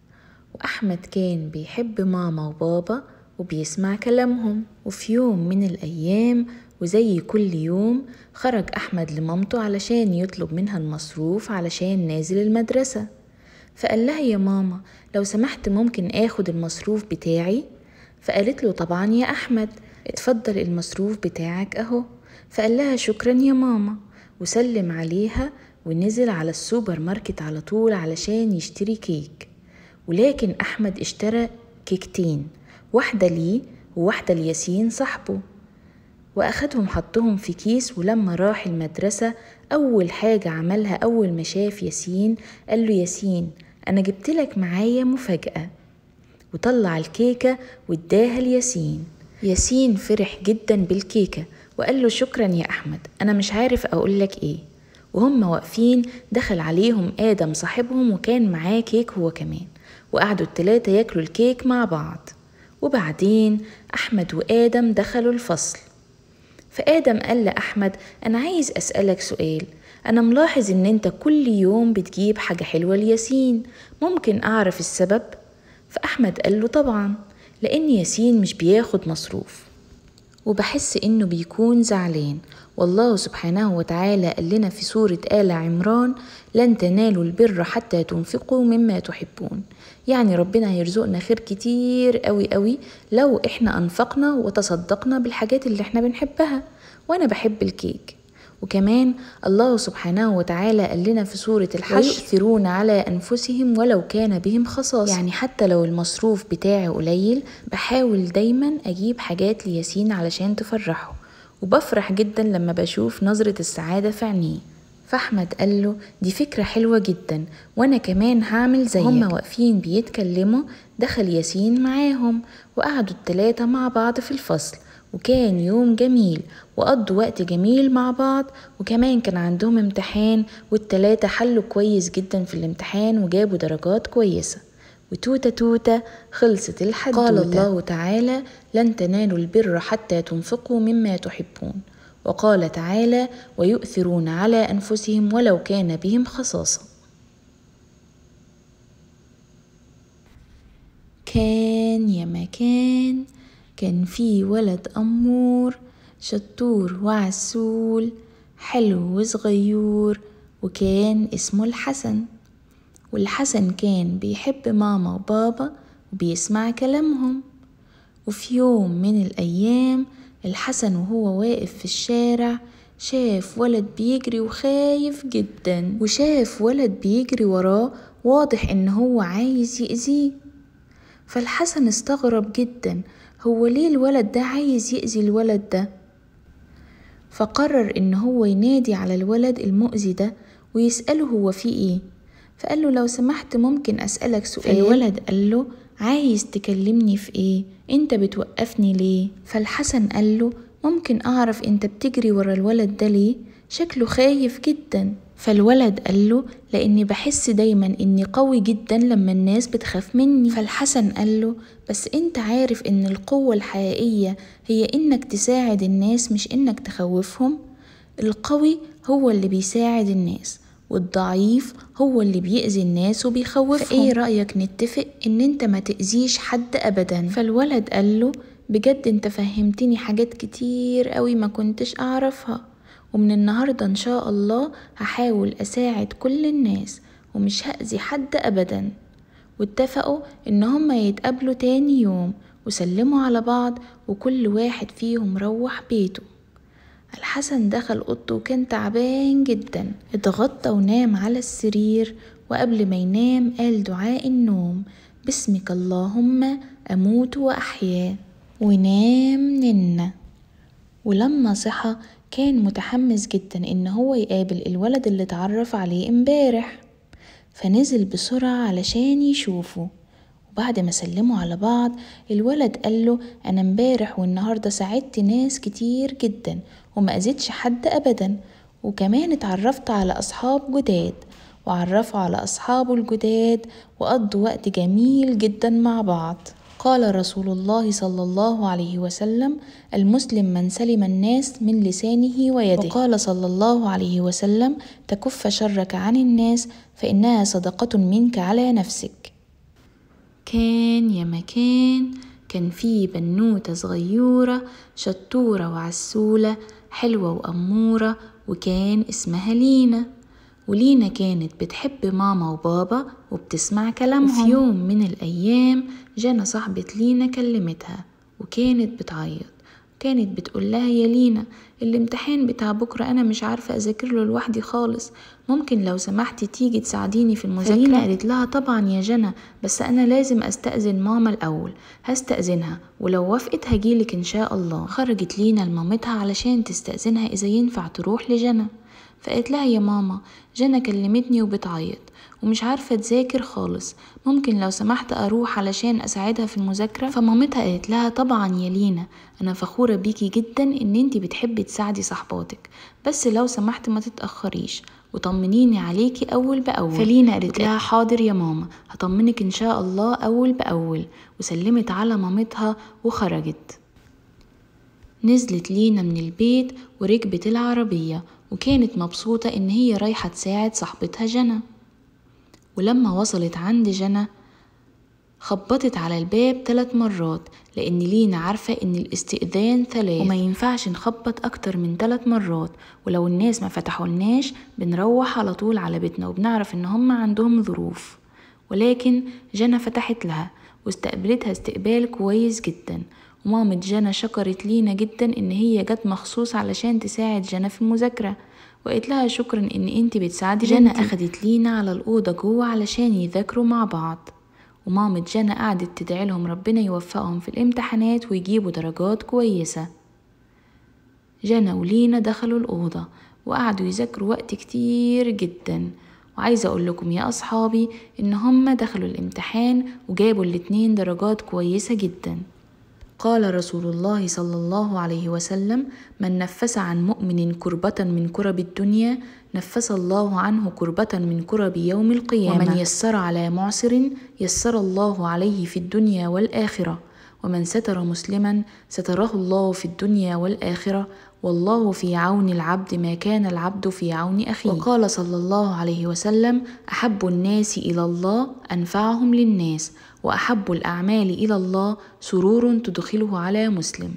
وأحمد كان بيحب ماما وبابا وبيسمع كلامهم وفي يوم من الأيام وزي كل يوم خرج أحمد لمامته علشان يطلب منها المصروف علشان نازل المدرسة فقال لها يا ماما لو سمحت ممكن آخد المصروف بتاعي فقالت له طبعا يا أحمد اتفضل المصروف بتاعك أهو فقال لها شكرا يا ماما وسلم عليها ونزل على السوبر ماركت على طول علشان يشتري كيك ولكن أحمد اشترى كيكتين واحدة ليه وواحدة لياسين صاحبه وأخدهم حطهم في كيس ولما راح المدرسة أول حاجة عملها أول ما شاف ياسين قال له ياسين أنا جبتلك معايا مفاجأة وطلع الكيكة واداها لياسين ياسين فرح جدا بالكيكة وقال له شكرا يا أحمد أنا مش عارف أقولك إيه وهم واقفين دخل عليهم آدم صاحبهم وكان معاه كيك هو كمان وقعدوا التلاتة ياكلوا الكيك مع بعض وبعدين أحمد وآدم دخلوا الفصل فآدم قال لأحمد أنا عايز أسألك سؤال أنا ملاحظ إن أنت كل يوم بتجيب حاجة حلوة لياسين ممكن أعرف السبب؟ فأحمد قال له طبعا لأن ياسين مش بياخد مصروف وبحس إنه بيكون زعلان والله سبحانه وتعالى قال لنا في سورة آل عمران لن تنالوا البر حتى تنفقوا مما تحبون يعني ربنا هيرزقنا خير كتير قوي قوي لو احنا انفقنا وتصدقنا بالحاجات اللي احنا بنحبها وانا بحب الكيك وكمان الله سبحانه وتعالى قال لنا في سورة الحج ويؤثرون على أنفسهم ولو كان بهم خصاصة يعني حتى لو المصروف بتاعي قليل بحاول دايما أجيب حاجات لياسين علشان تفرحه وبفرح جدا لما بشوف نظرة السعادة في عينيه فأحمد قال له دي فكرة حلوة جدا وأنا كمان هعمل زيك هما واقفين بيتكلموا دخل ياسين معاهم وقعدوا التلاتة مع بعض في الفصل وكان يوم جميل وقضوا وقت جميل مع بعض وكمان كان عندهم امتحان والتلاتة حلوا كويس جدا في الامتحان وجابوا درجات كويسة وتوتة توتة خلصت الحدوتة قال الله تعالى لن تنالوا البر حتى تنفقوا مما تحبون وقال تعالى ويؤثرون على أنفسهم ولو كان بهم خصاصة كان يا مكان كان في ولد أمور شطور وعسول حلو وصغيور وكان اسمه الحسن والحسن كان بيحب ماما وبابا وبيسمع كلامهم وفي يوم من الأيام الحسن وهو واقف في الشارع شاف ولد بيجري وخايف جدا وشاف ولد بيجري وراه واضح ان هو عايز يأذيه فالحسن استغرب جدا هو ليه الولد ده عايز يأذي الولد ده فقرر ان هو ينادي على الولد المؤذي ده ويسأله هو فيه ايه فقال له لو سمحت ممكن أسألك سؤال فالولد قال له عايز تكلمني في ايه انت بتوقفني ليه فالحسن قال له ممكن أعرف أنت بتجري ورا الولد ده ليه؟ شكله خايف جدا فالولد قال له لاني بحس دايما اني قوي جدا لما الناس بتخاف مني فالحسن قال له بس انت عارف ان القوة الحقيقية هي انك تساعد الناس مش انك تخوفهم القوي هو اللي بيساعد الناس والضعيف هو اللي بيأذي الناس وبيخوفهم فايه رأيك نتفق ان انت ما تأذيش حد ابدا فالولد قال له بجد انت فهمتني حاجات كتير قوي ما كنتش اعرفها ومن النهاردة إن شاء الله هحاول أساعد كل الناس ومش هأذي حد أبدا واتفقوا إن هما يتقابلوا تاني يوم وسلموا على بعض وكل واحد فيهم روح بيته الحسن دخل أوضته وكان تعبان جدا اتغطى ونام على السرير وقبل ما ينام قال دعاء النوم باسمك اللهم أموت وأحيا ونام ننا ولما صحى كان متحمس جدا ان هو يقابل الولد اللي اتعرف عليه امبارح فنزل بسرعة علشان يشوفه وبعد ما سلموا على بعض الولد قال له انا امبارح والنهاردة ساعدت ناس كتير جدا وما اذيتش حد ابدا وكمان اتعرفت على اصحاب جداد وعرفوا على اصحابه الجداد وقضوا وقت جميل جدا مع بعض قال رسول الله صلى الله عليه وسلم المسلم من سلم الناس من لسانه ويده وقال صلى الله عليه وسلم تكف شرك عن الناس فإنها صدقة منك على نفسك كان يا مكان كان في بنوتة صغيورة شطورة وعسولة حلوة وأمورة وكان اسمها لينا ولينا كانت بتحب ماما وبابا وبتسمع كلامهم وفي يوم من الأيام جانا صاحبة لينا كلمتها وكانت بتعيط كانت بتقول لها يا لينا الامتحان بتاع بكرة أنا مش عارفة أذاكر له لوحدي خالص ممكن لو سمحتي تيجي تساعديني في المذاكرة لينا قالت لها طبعا يا جنى بس أنا لازم أستأذن ماما الأول هستأذنها ولو وافقت هجيلك إن شاء الله خرجت لينا لمامتها علشان تستأذنها إذا ينفع تروح لجنى فقالت لها يا ماما جنى كلمتني وبتعيط ومش عارفة تذاكر خالص ممكن لو سمحت أروح علشان أساعدها في المذاكرة فمامتها قالت لها طبعا يا لينا أنا فخورة بيكي جدا إن انتي بتحبي تساعدي صحباتك بس لو سمحت ما تتأخريش وطمنيني عليكي أول بأول فلينا قالت لها حاضر يا ماما هطمنك إن شاء الله أول بأول وسلمت على مامتها وخرجت نزلت لينا من البيت وركبت العربية وكانت مبسوطة إن هي رايحة تساعد صاحبتها جنى ولما وصلت عند جنى خبطت على الباب ثلاث مرات لأن لينا عارفة إن الاستئذان ثلاث وما ينفعش نخبط أكتر من ثلاث مرات ولو الناس ما فتحولناش بنروح على طول على بيتنا وبنعرف إن هم عندهم ظروف ولكن جنى فتحت لها واستقبلتها استقبال كويس جدا ومامة جنى شكرت لينا جدا ان هي جت مخصوص علشان تساعد جنى في المذاكرة وقالت لها شكرا ان انت بتساعدي جنى اخدت لينا على الأوضة جوه علشان يذاكروا مع بعض ومامة جنى قعدت تدعي لهم ربنا يوفقهم في الامتحانات ويجيبوا درجات كويسة جنى ولينا دخلوا الأوضة وقعدوا يذاكروا وقت كتير جدا وعايزة أقول لكم يا أصحابي إن هما دخلوا الامتحان وجابوا الاتنين درجات كويسة جدا قال رسول الله صلى الله عليه وسلم من نفس عن مؤمن كربة من كرب الدنيا نفس الله عنه كربة من كرب يوم القيامة ومن يسر على معسر يسر الله عليه في الدنيا والآخرة ومن ستر مسلما ستره الله في الدنيا والآخرة والله في عون العبد ما كان العبد في عون أخيه وقال صلى الله عليه وسلم أحب الناس إلى الله أنفعهم للناس وأحب الأعمال إلى الله سرور تدخله على مسلم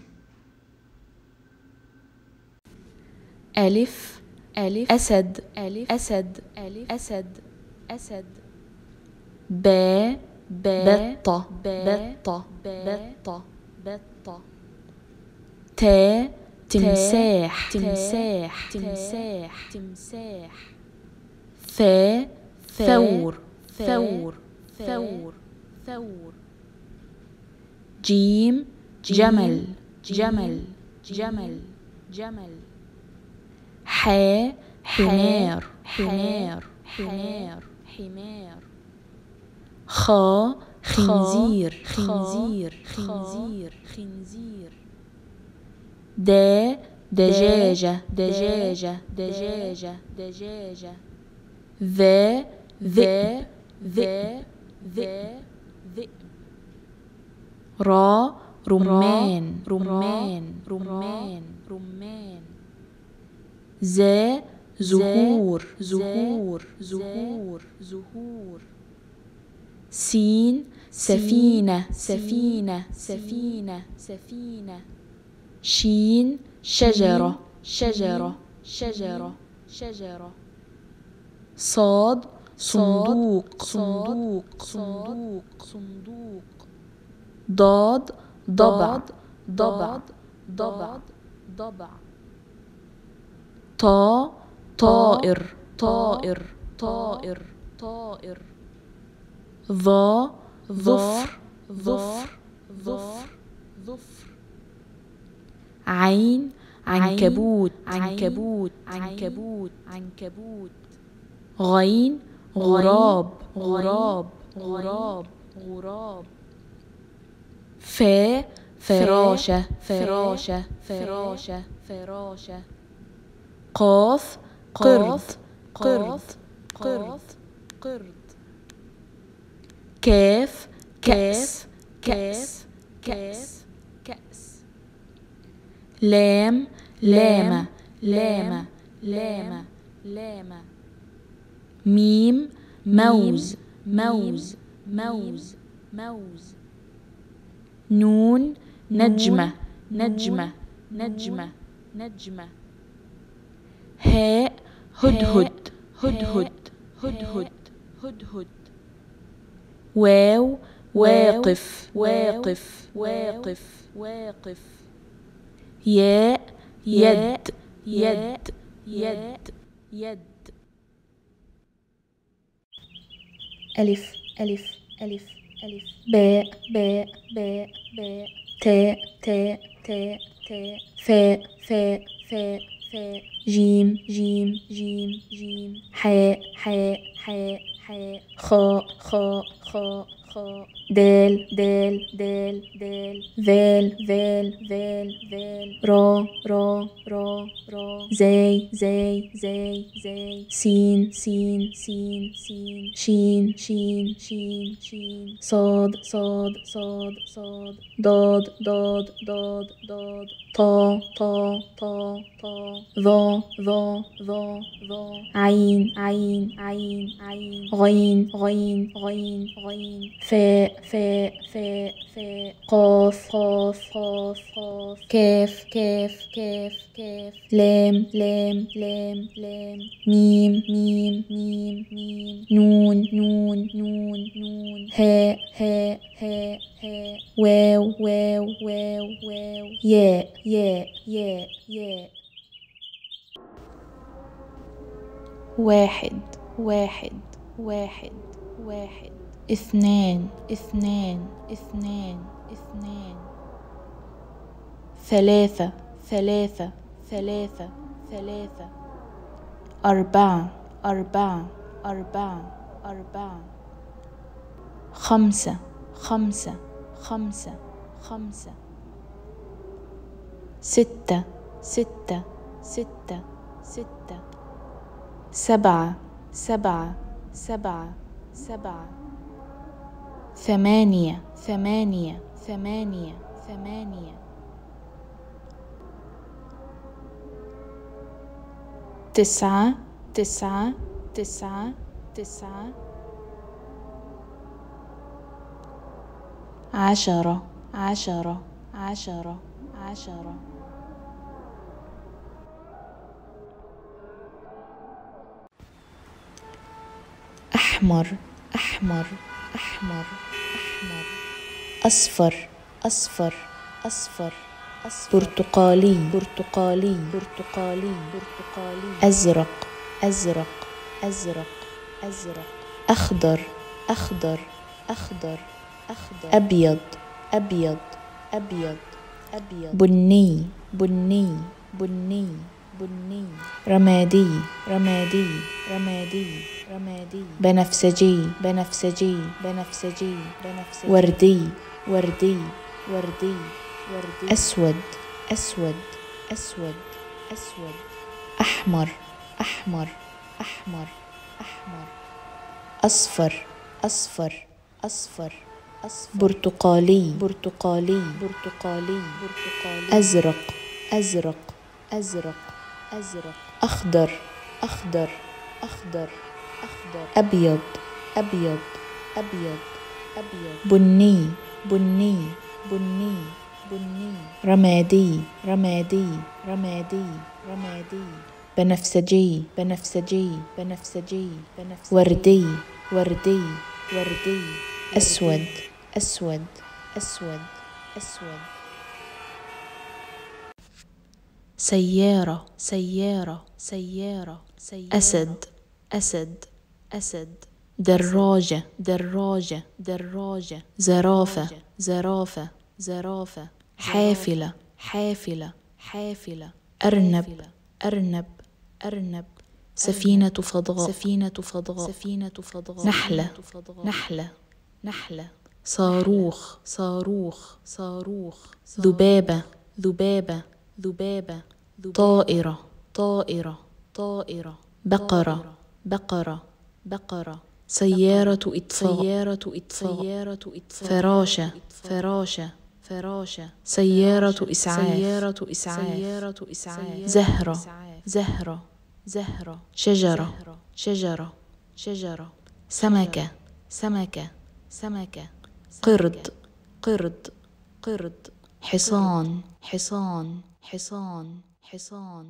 ألف ألف أسد ألف أسد ألف أسد أسد با با بطة بطة بطة بطة تا تمساح تمساح تمساح تمساح ثا ثور ثور ثور ثور جيم جمل جمل جمل جمل حا حمار حمار حمار حمار خا خنزير خنزير خنزير خنزير د دجاجة دجاجة دجاجة دجاجة ذ ذئب ذئب ذئب ذئب را رمان رمان رمان رمان ز زهور زهور زهور زهور سين سفينة سفينة سفينة سفينة شين شجرة شجرة شجرة شجرة صاد صندوق صندوق صندوق صندوق ضاد ضبع ضبع ضبع ضبع طا طائر طائر طائر طائر ظا ظفر ظفر ظفر ظفر عين عنكبوت عنكبوت عنكبوت عنكبوت غين غراب غراب غراب غراب ف فراشة فراشة فراشة فراشة قاف قرد قرد قرد قرد كاف كاف كاف كاف كأس لام لامة لامة لامة لامة ميم موز موز موز موز نون نجمة نجمة نجمة نجمة هاء هدهد هدهد هدهد هدهد واو واقف واقف واقف واقف ياء يد يد يد يد ألف ألف ألف ألف باء باء باء باء تاء تاء تاء تاء فاء فاء فاء فاء جيم جيم جيم جيم حاء حاء حاء حاء خاء خاء خاء خاء دال دال دال دال ذال ذال ذال ذال را را را را زي زي زي زي سين سين سين سين شين شين شين شين صاد صاد صاد صاد ضاد ضاد ضاد ضاد طا طا طا طا ظا ظا ظا ظا عين عين عين عين غين غين غين غين فاء فاء فاء فاء قاف قاف قاف قاف كاف كاف كاف كاف لام لام لام لام ميم ميم ميم ميم نون نون نون نون هاء هاء هاء هاء واو واو واو واو ياء ياء ياء ياء واحد واحد واحد واحد اثنان اثنان اثنان اثنان ثلاثة ثلاثة ثلاثة ثلاثة أربعة أربعة أربعة أربعة خمسة خمسة خمسة خمسة ستة ستة ستة ستة سبعة سبعة سبعة سبعة ثمانية ثمانية ثمانية ثمانية تسعة تسعة تسعة تسعة عشرة عشرة عشرة عشرة أحمر أحمر أحمر أحمر أصفر أصفر أصفر أصفر برتقالي برتقالي برتقالي برتقالي أزرق أزرق أزرق أزرق أخضر أخضر أخضر أخضر أبيض أبيض أبيض أبيض بني بني بني بني رمادي رمادي رمادي رمادي بنفسجي بنفسجي بنفسجي بنفسجي وردي وردي وردي وردي أسود أسود أسود أسود أحمر أحمر أحمر أحمر أصفر أصفر أصفر أصفر برتقالي برتقالي برتقالي برتقالي أزرق أزرق أزرق أزرق أخضر أخضر أخضر أخضر أبيض أبيض أبيض أبيض بني بني بني بني رمادي رمادي رمادي رمادي بنفسجي بنفسجي بنفسجي بنفسجي وردي وردي وردي أسود أسود أسود أسود سيارة سيارة سيارة سيارة أسد أسد أسد دراجة دراجة دراجة زرافة زرافة زرافة حافلة حافلة حافلة أرنب أرنب أرنب سفينة فضاء سفينة فضاء سفينة فضاء نحلة نحلة نحلة صاروخ صاروخ صاروخ ذبابة ذبابة ذبابة طائرة طائرة طائرة بقرة بقرة بقرة سيارة إطفاء سيارة إطفاء سيارة إطفاء فراشة فراشة فراشة سيارة إسعاف سيارة إسعاف سيارة إسعاف زهرة زهرة زهرة شجرة شجرة شجرة سمكة سمكة سمكة قرد قرد قرد حصان حصان حصان حصان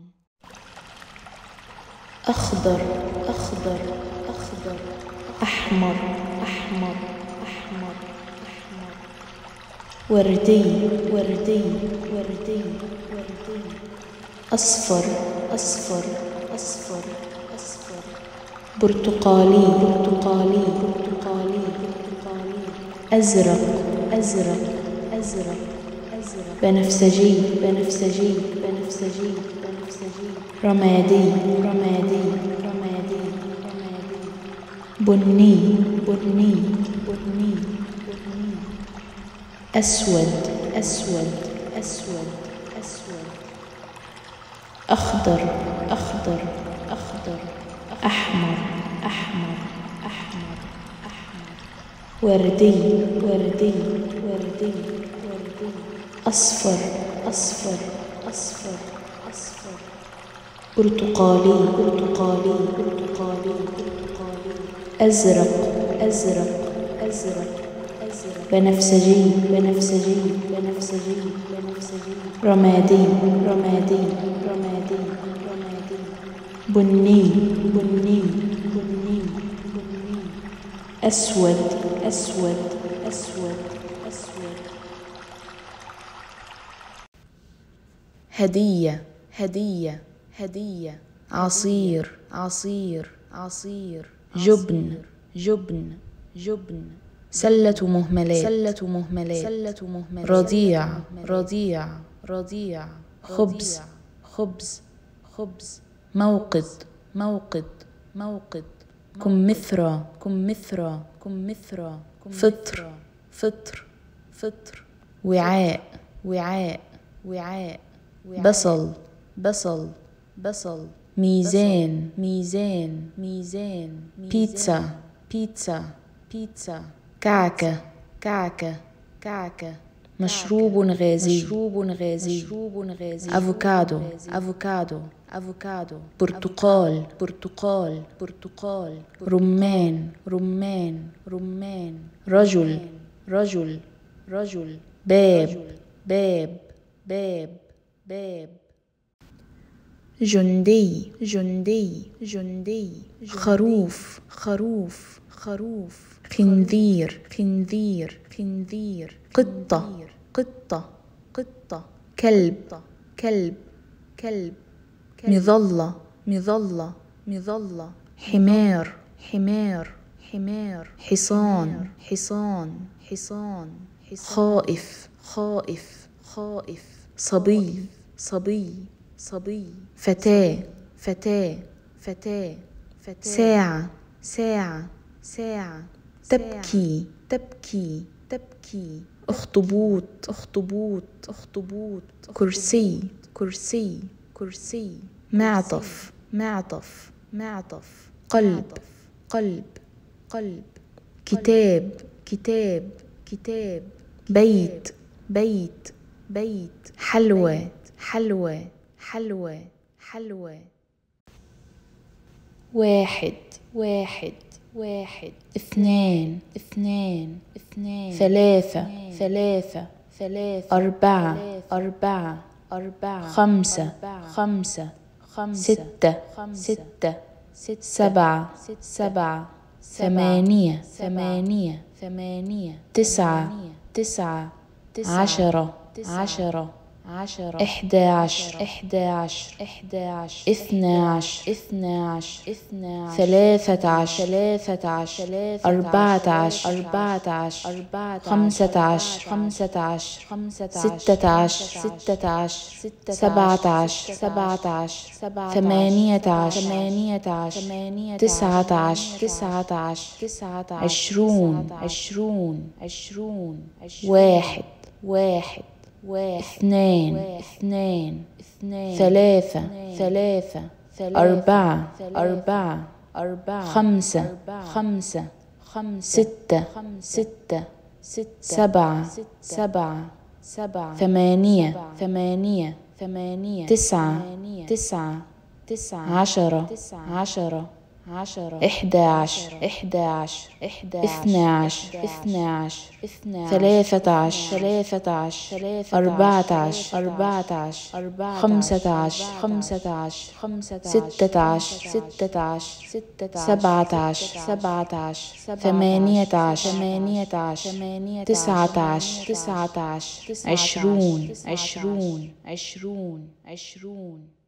أخضر أخضر أخضر أحمر أحمر أحمر أحمر وردي وردي وردي وردي أصفر أصفر أصفر أصفر برتقالي برتقالي برتقالي برتقالي أزرق أزرق أزرق أزرق بنفسجي بنفسجي بنفسجي بنفسجي رمادي رمادي رمادي رمادي بني بني بني بني أسود أسود أسود أسود أخضر أخضر أخضر أحمر أحمر أحمر أحمر وردي وردي وردي وردي أصفر أصفر أصفر أصفر برتقالي برتقالي برتقالي برتقالي أزرق أزرق أزرق أزرق بنفسجي بنفسجي بنفسجي بنفسجي رمادي رمادي رمادي رمادي بني بني بني بني أسود أسود أسود أسود هدية هدية هدية عصير عصير عصير جبن جبن جبن سلة مهملات سلة مهملات سلة مهملات رضيع رضيع رضيع خبز خبز خبز موقد موقد موقد كمثرى كمثرى كمثرى فطر فطر فطر وعاء وعاء وعاء بصل بصل بصل ميزان ميزان ميزان بيتزا بيتزا بيتزا كعكة كعكة كعكة مشروب غازي مشروب غازي مشروب غازي افوكادو افوكادو افوكادو برتقال برتقال برتقال رمان رمان رمان رجل رجل رجل باب باب باب باب جندي جندي جندي خروف خروف خروف خنذير خنذير خنذير قطة قطة قطة كلب كلب كلب مظلة مظلة مظلة حمار حمار حمار حصان حصان حصان خائف خائف خائف صبي صبي صبي فتاة فتاة فتاة فتاة ساعة ساعة ساعة تبكي تبكي تبكي اخطبوط اخطبوط اخطبوط كرسي كرسي كرسي معطف معطف معطف قلب قلب قلب كتاب كتاب كتاب بيت بيت بيت حلوى حلوى حلوى حلوى واحد واحد واحد اثنان اثنان اثنان ثلاثة ثلاثة ثلاثة أربعة أربعة أربعة خمسة خمسة خمسة ستة ستة ستة سبعة سبعة ثمانية ثمانية ثمانية تسعة تسعة عشرة عشرة عشرة إحدى عشر إحدى عشر إحدى عشر اثنى عشر اثنى عشر اثنى عشر ثلاثة عشر ثلاثة عشر ثلاثة أربعة عشر أربعة عشر أربعة خمسة عشر خمسة عشر خمسة ستة عشر ستة عشر ستة سبعة عشر سبعة عشر سبعة ثمانية عشر ثمانية عشر ثمانية تسعة عشر تسعة عشر تسعة عشر عشرون عشرون عشرون واحد واحد واحد اثنين اثنين اثنين ثلاثة ثلاثة ثلاثة أربعة أربعة أربعة خمسة خمسة خمسة ستة ستة ستة سبعة سبعة سبعة ثمانية ثمانية ثمانية تسعة تسعة تسعة عشرة عشرة عشرة إحدى عشر إحدى عشر إحدى اثنى عشر اثنى عشر اثنى ثلاثة عشر ثلاثة عشر ثلاثة أربعة عشر أربعة عشر أربعة خمسة عشر خمسة عشر خمسة ستة عشر ستة عشر ستة سبعة عشر سبعة عشر ثمانية عشر ثمانية عشر ثمانية تسعة عشر تسعة عشر عشرون عشرون عشرون عشرون